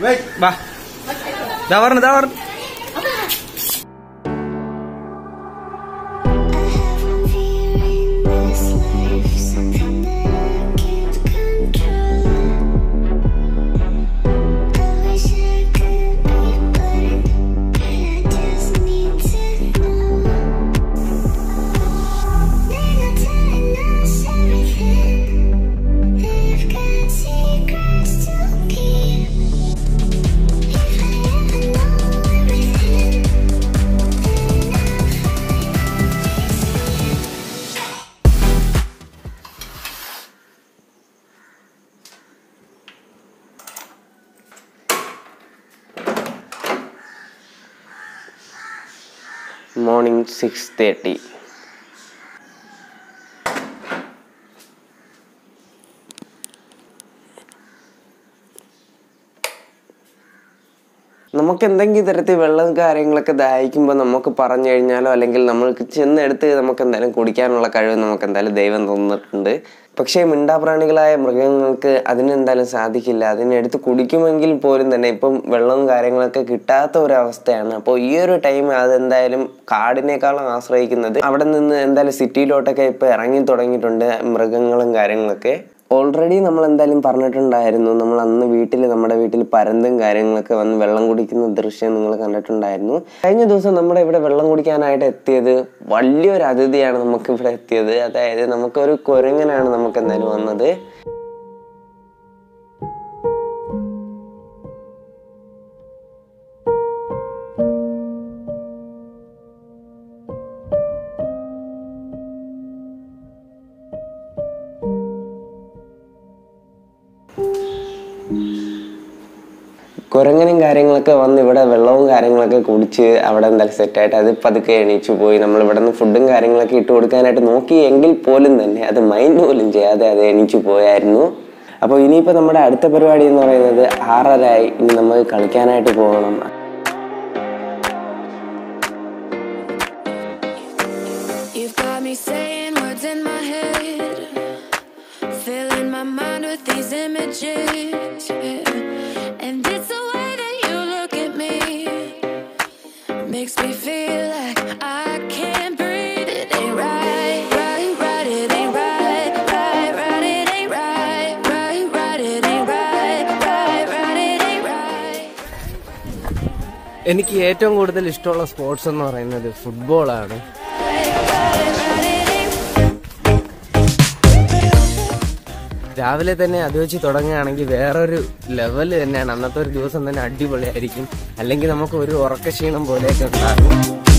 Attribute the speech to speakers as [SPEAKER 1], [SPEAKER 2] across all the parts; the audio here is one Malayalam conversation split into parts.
[SPEAKER 1] വാ ദാ പറഞ്ഞു ദാ പറഞ്ഞു
[SPEAKER 2] This life, something that I can't control. I wish I could be, but I just need to know. They're not telling us everything. They've got secrets to keep. If I ever know everything, then I'll finally see.
[SPEAKER 3] Morning six thirty നമുക്ക് എന്തെങ്കിലും തരത്തിൽ വെള്ളം കാര്യങ്ങളൊക്കെ ദാഹിക്കുമ്പോൾ നമുക്ക് പറഞ്ഞു കഴിഞ്ഞാലോ അല്ലെങ്കിൽ നമ്മൾക്ക് ചെന്നെടുത്ത് നമുക്ക് എന്തായാലും കുടിക്കാനുള്ള കഴിവ് നമുക്ക് എന്തായാലും ദൈവം തന്നിട്ടുണ്ട് പക്ഷേ മിണ്ടാപ്രാണികളായ മൃഗങ്ങൾക്ക് അതിനെന്തായാലും സാധിക്കില്ല അതിനെടുത്ത് കുടിക്കുമെങ്കിൽ പോലും തന്നെ ഇപ്പം വെള്ളവും കാര്യങ്ങളൊക്കെ കിട്ടാത്ത ഒരു അവസ്ഥയാണ് അപ്പോൾ ഈ ഒരു ടൈം അതെന്തായാലും കാടിനേക്കാളും ആശ്രയിക്കുന്നത് അവിടെ നിന്ന് എന്തായാലും സിറ്റിയിലോട്ടൊക്കെ ഇപ്പോൾ ഇറങ്ങി തുടങ്ങിയിട്ടുണ്ട് മൃഗങ്ങളും കാര്യങ്ങളൊക്കെ ഓൾറെഡി നമ്മൾ എന്തായാലും പറഞ്ഞിട്ടുണ്ടായിരുന്നു നമ്മൾ അന്ന് വീട്ടിൽ നമ്മുടെ വീട്ടിൽ പരന്തും കാര്യങ്ങളൊക്കെ വന്ന് വെള്ളം കുടിക്കുന്ന ദൃശ്യം നിങ്ങൾ കണ്ടിട്ടുണ്ടായിരുന്നു കഴിഞ്ഞ ദിവസം നമ്മുടെ ഇവിടെ വെള്ളം കുടിക്കാനായിട്ട് എത്തിയത് വലിയൊരു അതിഥിയാണ് നമുക്ക് ഇവിടെ എത്തിയത് അതായത് നമുക്കൊരു കുരങ്ങനാണ് നമുക്ക് എന്തായാലും വന്നത് കുരങ്ങനും കാര്യങ്ങളൊക്കെ വന്ന് ഇവിടെ വെള്ളവും കാര്യങ്ങളൊക്കെ കുടിച്ച് അവിടെ എന്തായാലും സെറ്റായിട്ട് അത് പതുക്കെ എണീച്ചു പോയി നമ്മൾ ഇവിടെ നിന്ന് ഫുഡും കാര്യങ്ങളൊക്കെ ഇട്ട് കൊടുക്കാനായിട്ട് നോക്കി എങ്കിൽ പോലും തന്നെ അത് മൈൻഡ് പോലും ചെയ്യാതെ അത് എണീച്ചു പോയായിരുന്നു അപ്പോൾ ഇനിയിപ്പോൾ നമ്മുടെ അടുത്ത പരിപാടി എന്ന് പറയുന്നത് ആറരായി ഇനി നമുക്ക് കളിക്കാനായിട്ട് പോകണം
[SPEAKER 4] You've got me saying words in my head, filling my mind with these images. yeah. And it's the way that you look at me, makes me feel like I can't breathe. It ain't right, right, right. It ain't right, right, right. It ain't right, right, right. It ain't right, right, right. It ain't right.
[SPEAKER 1] എനിക്ക് ഏറ്റവും കൂടുതൽ ഇഷ്ടമുള്ള സ്പോർട്സ് എന്ന് പറയുന്നത് ഫുട്ബോളാണ് രാവിലെ തന്നെ അത് വെച്ച് തുടങ്ങുകയാണെങ്കിൽ വേറൊരു ലെവൽ തന്നെയാണ് അന്നത്തെ ഒരു ദിവസം തന്നെ അടിപൊളിയായിരിക്കും അല്ലെങ്കിൽ നമുക്ക് ഒരു ഉറക്കക്ഷീണം പോലെയൊക്കെ ഉണ്ടാകും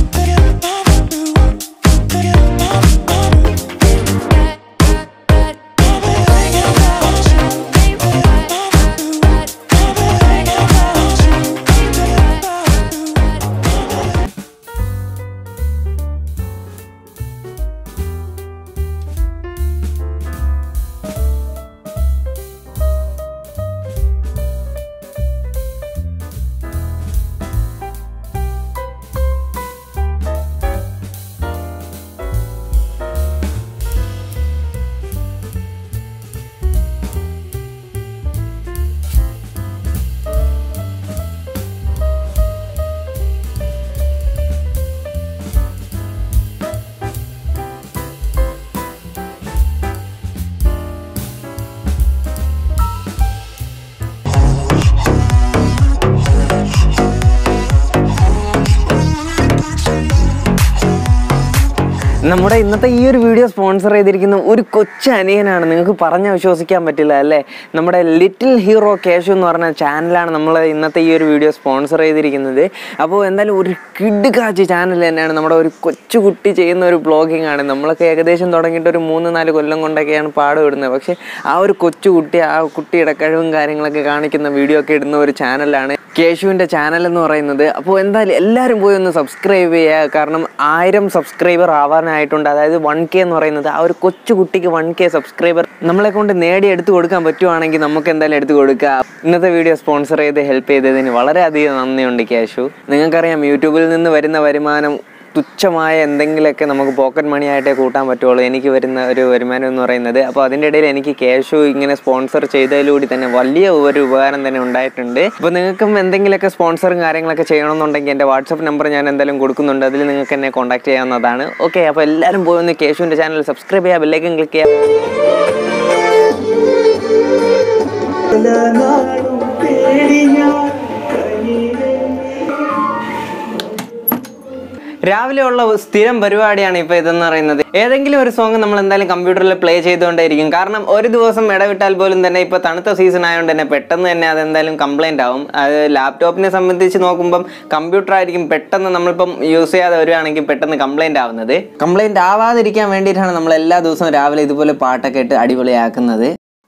[SPEAKER 1] നമ്മുടെ ഇന്നത്തെ ഈ ഒരു വീഡിയോ സ്പോൺസർ ചെയ്തിരിക്കുന്ന ഒരു കൊച്ചു അനിയനാണ് നിങ്ങൾക്ക് പറഞ്ഞ വിശ്വസിക്കാൻ പറ്റില്ല അല്ലേ നമ്മുടെ ലിറ്റിൽ ഹീറോ കേശു എന്ന് പറഞ്ഞ ചാനലാണ് നമ്മൾ ഇന്നത്തെ ഈ ഒരു വീഡിയോ സ്പോൺസർ ചെയ്തിരിക്കുന്നത് അപ്പോൾ എന്തായാലും ഒരു കിഡ് കാച്ച് ചാനൽ തന്നെയാണ് നമ്മുടെ ഒരു കൊച്ചു കുട്ടി ചെയ്യുന്ന ഒരു ബ്ലോഗിംഗ് ആണ് നമ്മളൊക്കെ ഏകദേശം തുടങ്ങിയിട്ട് ഒരു മൂന്ന് നാല് കൊല്ലം കൊണ്ടൊക്കെയാണ് പാടുവിടുന്നത് പക്ഷേ ആ ഒരു കൊച്ചു കുട്ടി ആ കുട്ടിയുടെ കഴിവും കാര്യങ്ങളൊക്കെ കാണിക്കുന്ന വീഡിയോ ഒക്കെ ഇടുന്ന ഒരു ചാനലാണ് കേശുവിൻ്റെ ചാനൽ എന്ന് പറയുന്നത് അപ്പോൾ എന്തായാലും എല്ലാവരും പോയി ഒന്ന് സബ്സ്ക്രൈബ് ചെയ്യുക കാരണം ആയിരം സബ്സ്ക്രൈബർ ആവാനായിട്ടുണ്ട് അതായത് വൺ കെ എന്ന് പറയുന്നത് ആ ഒരു കൊച്ചു കുട്ടിക്ക് വൺ കെ സബ്സ്ക്രൈബർ നമ്മളെ കൊണ്ട് നേടി എടുത്തു കൊടുക്കാൻ പറ്റുവാണെങ്കിൽ നമുക്ക് എന്തായാലും എടുത്തു കൊടുക്കുക ഇന്നത്തെ വീഡിയോ സ്പോൺസർ ചെയ്ത് ഹെൽപ്പ് ചെയ്തതിന് വളരെയധികം നന്ദിയുണ്ട് കേശു നിങ്ങൾക്കറിയാം യൂട്യൂബിൽ നിന്ന് വരുന്ന വരുമാനം തുച്ഛമായ എന്തെങ്കിലുമൊക്കെ നമുക്ക് പോക്കറ്റ് മണി ആയിട്ടേ കൂട്ടാൻ പറ്റുള്ളൂ എനിക്ക് വരുന്ന ഒരു വരുമാനം എന്ന് പറയുന്നത് അപ്പോൾ അതിൻ്റെ ഇടയിൽ എനിക്ക് ക്യാഷു ഇങ്ങനെ സ്പോൺസർ ചെയ്തതിലൂടെ തന്നെ വലിയ ഒരു ഉപകാരം തന്നെ ഉണ്ടായിട്ടുണ്ട് അപ്പോൾ നിങ്ങൾക്കും എന്തെങ്കിലുമൊക്കെ സ്പോൺസറും കാര്യങ്ങളൊക്കെ ചെയ്യണമെന്നുണ്ടെങ്കിൽ എൻ്റെ വാട്സപ്പ് നമ്പർ ഞാൻ എന്തായാലും കൊടുക്കുന്നുണ്ട് അതിൽ നിങ്ങൾക്ക് എന്നെ കോൺടാക്ട് ചെയ്യാവുന്നതാണ് ഓക്കെ അപ്പോൾ എല്ലാവരും പോയി ഒന്ന് കേശുവിൻ്റെ ചാനൽ സബ്സ്ക്രൈബ് ചെയ്യുക ബെല്ലൈക്കൻ ക്ലിക്ക് ചെയ്യുക രാവിലെ ഉള്ള സ്ഥിരം പരിപാടിയാണ് ഇപ്പോൾ ഇതെന്ന് പറയുന്നത് ഏതെങ്കിലും ഒരു സോങ് നമ്മൾ എന്തായാലും കമ്പ്യൂട്ടറിൽ പ്ലേ ചെയ്തുകൊണ്ടേയിരിക്കും കാരണം ഒരു ദിവസം ഇടവിട്ടാൽ പോലും തന്നെ ഇപ്പോൾ തണുത്ത സീസൺ ആയതുകൊണ്ട് തന്നെ പെട്ടെന്ന് തന്നെ അത് എന്തായാലും കംപ്ലൈൻ്റ് ആവും അത് ലാപ്ടോപ്പിനെ സംബന്ധിച്ച് നോക്കുമ്പം കമ്പ്യൂട്ടർ ആയിരിക്കും പെട്ടെന്ന് നമ്മളിപ്പം യൂസ് ചെയ്യാതെ വരികയാണെങ്കിൽ പെട്ടെന്ന് കംപ്ലൈൻ്റ് ആവുന്നത് കംപ്ലൈൻ്റ് ആവാതിരിക്കാൻ വേണ്ടിയിട്ടാണ് നമ്മൾ എല്ലാ ദിവസവും രാവിലെ ഇതുപോലെ പാട്ടൊക്കെ ഇട്ട് അടിപൊളിയാക്കുന്നത്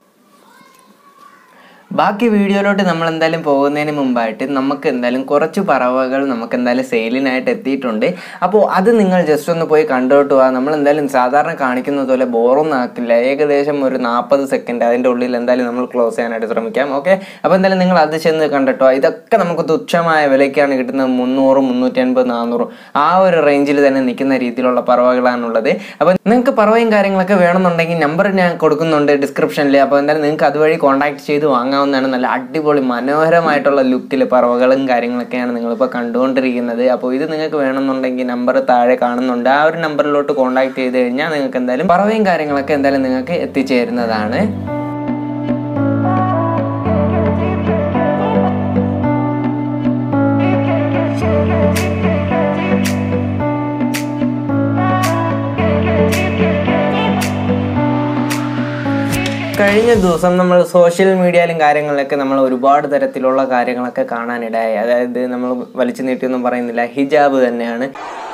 [SPEAKER 1] ബാക്കി വീഡിയോയിലോട്ട് നമ്മൾ എന്തായാലും പോകുന്നതിന് മുമ്പായിട്ട് നമുക്ക് എന്തായാലും കുറച്ച് പറവകൾ നമുക്ക് എന്തായാലും സെയിലിനായിട്ട് എത്തിയിട്ടുണ്ട് അപ്പോൾ അത് നിങ്ങൾ ജസ്റ്റ് ഒന്ന് പോയി കണ്ടോട്ട് പോവാ നമ്മൾ എന്തായാലും സാധാരണ കാണിക്കുന്നത് പോലെ ബോറൊന്നും ആക്കില്ല ഏകദേശം ഒരു നാൽപ്പത് സെക്കൻഡ് അതിൻ്റെ ഉള്ളിൽ എന്തായാലും നമ്മൾ ക്ലോസ് ചെയ്യാനായിട്ട് ശ്രമിക്കാം ഓക്കെ അപ്പോൾ എന്തായാലും നിങ്ങൾ അത് ചെന്ന് കണ്ടിട്ടോ ഇതൊക്കെ നമുക്ക് തുച്ഛമായ വിലയ്ക്കാണ് കിട്ടുന്നത് മുന്നൂറും മുന്നൂറ്റി അൻപത് നാനൂറും ആ ഒരു റേഞ്ചിൽ തന്നെ നിൽക്കുന്ന രീതിയിലുള്ള പറവകളാണുള്ളത് അപ്പോൾ നിങ്ങൾക്ക് പറവയും കാര്യങ്ങളൊക്കെ വേണമെന്നുണ്ടെങ്കിൽ നമ്പർ ഞാൻ കൊടുക്കുന്നുണ്ട് ഡിസ്ക്രിപ്ഷനിൽ അപ്പോൾ എന്തായാലും നിങ്ങൾക്ക് അതുവഴി കോൺടാക്ട് ചെയ്ത് വാങ്ങാവുന്നതാണ് നല്ല അടിപൊളി മനോഹരമായിട്ടുള്ള ലുക്കിൽ പറവകളും കാര്യങ്ങളൊക്കെയാണ് നിങ്ങളിപ്പോൾ കണ്ടുകൊണ്ടിരിക്കുന്നത് അപ്പോൾ ഇത് നിങ്ങൾക്ക് വേണമെന്നുണ്ടെങ്കിൽ നമ്പർ താഴെ കാണുന്നുണ്ട് ആ ഒരു നമ്പറിലോട്ട് കോൺടാക്ട് ചെയ്ത് കഴിഞ്ഞാൽ നിങ്ങൾക്ക് എന്തായാലും പറവയും കാര്യങ്ങളൊക്കെ എന്തായാലും നിങ്ങൾക്ക് എത്തിച്ചേരുന്നതാണ് കഴിഞ്ഞ ദിവസം നമ്മൾ സോഷ്യൽ മീഡിയയിലും കാര്യങ്ങളിലൊക്കെ നമ്മൾ ഒരുപാട് തരത്തിലുള്ള കാര്യങ്ങളൊക്കെ കാണാനിടയായി അതായത് നമ്മൾ വലിച്ചു നീട്ടിയൊന്നും പറയുന്നില്ല ഹിജാബ് തന്നെയാണ്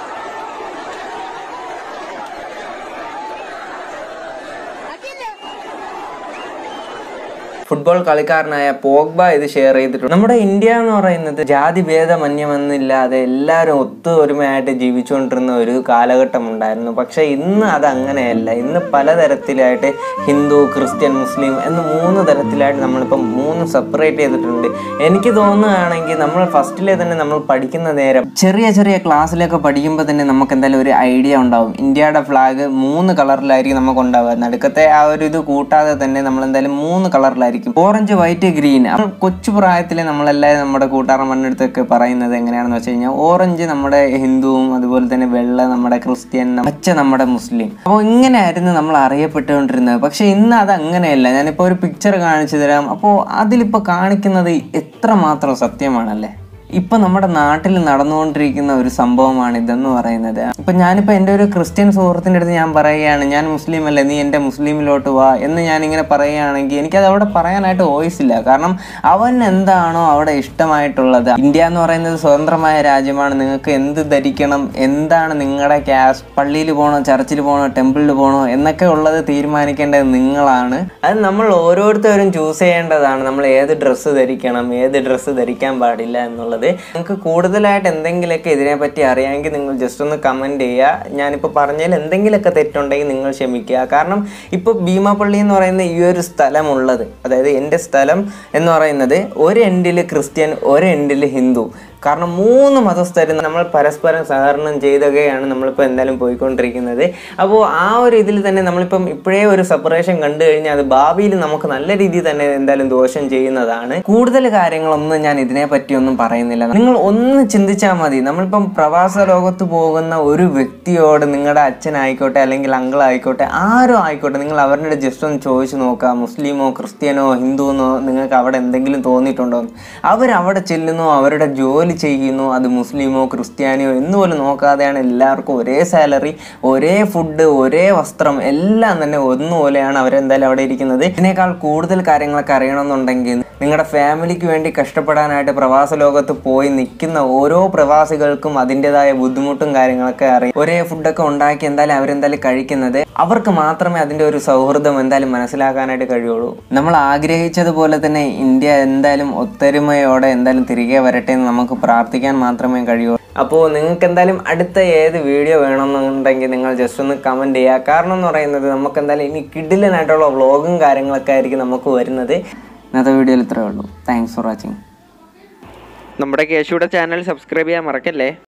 [SPEAKER 1] ഫുട്ബോൾ കളിക്കാരനായ പോഗ്ബ ഇത് ഷെയർ ചെയ്തിട്ടുണ്ട് നമ്മുടെ ഇന്ത്യ എന്ന് പറയുന്നത് ജാതി ഭേദമന്യമെന്നില്ലാതെ എല്ലാവരും ഒത്തൊരുമയായിട്ട് ജീവിച്ചുകൊണ്ടിരുന്ന ഒരു കാലഘട്ടം ഉണ്ടായിരുന്നു പക്ഷേ ഇന്ന് അത് അങ്ങനെയല്ല ഇന്ന് പലതരത്തിലായിട്ട് ഹിന്ദു ക്രിസ്ത്യൻ മുസ്ലിം എന്ന് മൂന്ന് തരത്തിലായിട്ട് നമ്മളിപ്പം മൂന്ന് സെപ്പറേറ്റ് ചെയ്തിട്ടുണ്ട് എനിക്ക് തോന്നുകയാണെങ്കിൽ നമ്മൾ ഫസ്റ്റിലെ തന്നെ നമ്മൾ പഠിക്കുന്ന നേരം ചെറിയ ചെറിയ ക്ലാസ്സിലൊക്കെ പഠിക്കുമ്പോൾ തന്നെ നമുക്ക് എന്തായാലും ഒരു ഐഡിയ ഉണ്ടാവും ഇന്ത്യയുടെ ഫ്ലാഗ് മൂന്ന് കളറിലായിരിക്കും നമുക്ക് ഉണ്ടാവുക നടുക്കത്തെ ആ ഒരു ഇത് കൂട്ടാതെ തന്നെ നമ്മൾ എന്തായാലും മൂന്ന് കളറിലായിരിക്കും ഓറഞ്ച് വൈറ്റ് ഗ്രീൻ അപ്പോൾ കൊച്ചു പ്രായത്തിൽ നമ്മളെല്ലാം നമ്മുടെ കൂട്ടാറന്മാരുടെ അടുത്തൊക്കെ പറയുന്നത് എങ്ങനെയാണെന്ന് വെച്ച് കഴിഞ്ഞാൽ ഓറഞ്ച് നമ്മുടെ ഹിന്ദുവും അതുപോലെ തന്നെ വെള്ള നമ്മുടെ ക്രിസ്ത്യൻ പച്ച നമ്മുടെ മുസ്ലിം അപ്പോൾ ഇങ്ങനെയായിരുന്നു നമ്മൾ അറിയപ്പെട്ടുകൊണ്ടിരുന്നത് പക്ഷേ ഇന്ന് അത് അങ്ങനെയല്ല ഞാനിപ്പോൾ ഒരു പിക്ചർ കാണിച്ചു തരാം അപ്പോൾ അതിലിപ്പോൾ കാണിക്കുന്നത് എത്രമാത്രം സത്യമാണല്ലേ ഇപ്പൊ നമ്മുടെ നാട്ടിൽ നടന്നുകൊണ്ടിരിക്കുന്ന ഒരു സംഭവമാണ് ഇതെന്ന് പറയുന്നത് ഇപ്പൊ ഞാനിപ്പോ എൻ്റെ ഒരു ക്രിസ്ത്യൻ സുഹൃത്തിൻ്റെ അടുത്ത് ഞാൻ പറയുകയാണ് ഞാൻ മുസ്ലിം അല്ലേ നീ എൻ്റെ മുസ്ലിമിലോട്ട് വാ എന്ന് ഞാൻ ഇങ്ങനെ പറയുകയാണെങ്കിൽ എനിക്കത് അവിടെ പറയാനായിട്ട് വോയിസ് ഇല്ല കാരണം അവൻ എന്താണോ അവിടെ ഇഷ്ടമായിട്ടുള്ളത് ഇന്ത്യ എന്ന് പറയുന്നത് സ്വതന്ത്രമായ രാജ്യമാണ് നിങ്ങൾക്ക് എന്ത് ധരിക്കണം എന്താണ് നിങ്ങളുടെ ക്യാഷ് പള്ളിയിൽ പോകണോ ചർച്ചിൽ പോകണോ ടെമ്പിളിൽ പോകണോ എന്നൊക്കെ ഉള്ളത് തീരുമാനിക്കേണ്ടത് നിങ്ങളാണ് അത് നമ്മൾ ഓരോരുത്തരും ചൂസ് ചെയ്യേണ്ടതാണ് നമ്മൾ ഏത് ഡ്രസ്സ് ധരിക്കണം ഏത് ഡ്രസ്സ് ധരിക്കാൻ പാടില്ല എന്നുള്ളത് നിങ്ങൾക്ക് കൂടുതലായിട്ട് എന്തെങ്കിലുമൊക്കെ ഇതിനെപ്പറ്റി അറിയാമെങ്കിൽ നിങ്ങൾ ജസ്റ്റ് ഒന്ന് കമൻറ്റ് ചെയ്യുക ഞാനിപ്പോൾ പറഞ്ഞതിൽ എന്തെങ്കിലുമൊക്കെ തെറ്റുണ്ടെങ്കിൽ നിങ്ങൾ ക്ഷമിക്കുക കാരണം ഇപ്പോൾ ഭീമാപ്പള്ളി എന്ന് പറയുന്ന ഈ ഒരു സ്ഥലമുള്ളത് അതായത് എൻ്റെ സ്ഥലം എന്ന് പറയുന്നത് ഒരു എൻഡിൽ ക്രിസ്ത്യൻ ഒരു എൻഡിൽ ഹിന്ദു കാരണം മൂന്ന് മതസ്ഥരും നമ്മൾ പരസ്പരം സഹകരണം ചെയ്തൊക്കെയാണ് നമ്മളിപ്പോൾ എന്തായാലും പോയിക്കൊണ്ടിരിക്കുന്നത് അപ്പോൾ ആ ഒരു ഇതിൽ തന്നെ നമ്മളിപ്പം ഇപ്പോഴേ ഒരു സെപ്പറേഷൻ കണ്ടു കഴിഞ്ഞാൽ അത് ഭാവിയിൽ നമുക്ക് നല്ല രീതിയിൽ തന്നെ എന്തായാലും ദോഷം ചെയ്യുന്നതാണ് കൂടുതൽ കാര്യങ്ങളൊന്നും ഞാൻ ഇതിനെ പറ്റിയൊന്നും പറയുന്നില്ല നിങ്ങൾ ഒന്ന് ചിന്തിച്ചാൽ മതി നമ്മളിപ്പം പ്രവാസ ലോകത്ത് പോകുന്ന ഒരു വ്യക്തിയോട് നിങ്ങളുടെ അച്ഛനായിക്കോട്ടെ അല്ലെങ്കിൽ അങ്കിൾ ആയിക്കോട്ടെ ആരും ആയിക്കോട്ടെ നിങ്ങൾ അവരുടെ ജസ്റ്റ് ഒന്ന് ചോദിച്ചു നോക്കുക മുസ്ലിമോ ക്രിസ്ത്യനോ ഹിന്ദുവെന്നോ നിങ്ങൾക്ക് അവിടെ എന്തെങ്കിലും തോന്നിയിട്ടുണ്ടോ അവരവിടെ ചെല്ലുന്നു അവരുടെ ജോലി ചെയ്യുന്നു അത് മുസ്ലിമോ ക്രിസ്ത്യാനിയോ എന്നുപോലും നോക്കാതെയാണ് എല്ലാവർക്കും ഒരേ സാലറി ഒരേ ഫുഡ് ഒരേ വസ്ത്രം എല്ലാം തന്നെ ഒന്നുപോലെയാണ് അവരെന്തായാലും അവിടെ ഇരിക്കുന്നത് ഇതിനേക്കാൾ കൂടുതൽ കാര്യങ്ങളൊക്കെ അറിയണമെന്നുണ്ടെങ്കിൽ നിങ്ങളുടെ ഫാമിലിക്ക് വേണ്ടി കഷ്ടപ്പെടാനായിട്ട് പ്രവാസ ലോകത്ത് പോയി നിൽക്കുന്ന ഓരോ പ്രവാസികൾക്കും അതിൻ്റെതായ ബുദ്ധിമുട്ടും കാര്യങ്ങളൊക്കെ അറിയാം ഒരേ ഫുഡൊക്കെ ഉണ്ടാക്കി എന്തായാലും അവരെന്തായാലും കഴിക്കുന്നത് അവർക്ക് മാത്രമേ അതിൻ്റെ ഒരു സൗഹൃദം എന്തായാലും മനസ്സിലാക്കാനായിട്ട് കഴിയുള്ളൂ നമ്മൾ ആഗ്രഹിച്ചതുപോലെ തന്നെ ഇന്ത്യ എന്തായാലും ഒത്തൊരുമയോടെ എന്തായാലും തിരികെ വരട്ടെ എന്ന് നമുക്ക് പ്രാർത്ഥിക്കാൻ മാത്രമേ കഴിയൂ അപ്പോൾ നിങ്ങൾക്ക് എന്തായാലും അടുത്ത ഏത് വീഡിയോ വേണമെന്നുണ്ടെങ്കിൽ നിങ്ങൾ ജസ്റ്റ് ഒന്ന് കമൻറ്റ് ചെയ്യുക കാരണം എന്ന് പറയുന്നത് നമുക്ക് എന്തായാലും ഇനി കിഡിലനായിട്ടുള്ള വ്ളോഗും കാര്യങ്ങളൊക്കെ ആയിരിക്കും നമുക്ക് വരുന്നത് ഇന്നത്തെ വീഡിയോയിൽ ഇത്രയേ ഉള്ളൂ താങ്ക്സ് ഫോർ വാച്ചിങ് നമ്മുടെ കേശുയുടെ ചാനൽ സബ്സ്ക്രൈബ് ചെയ്യാൻ മറക്കല്ലേ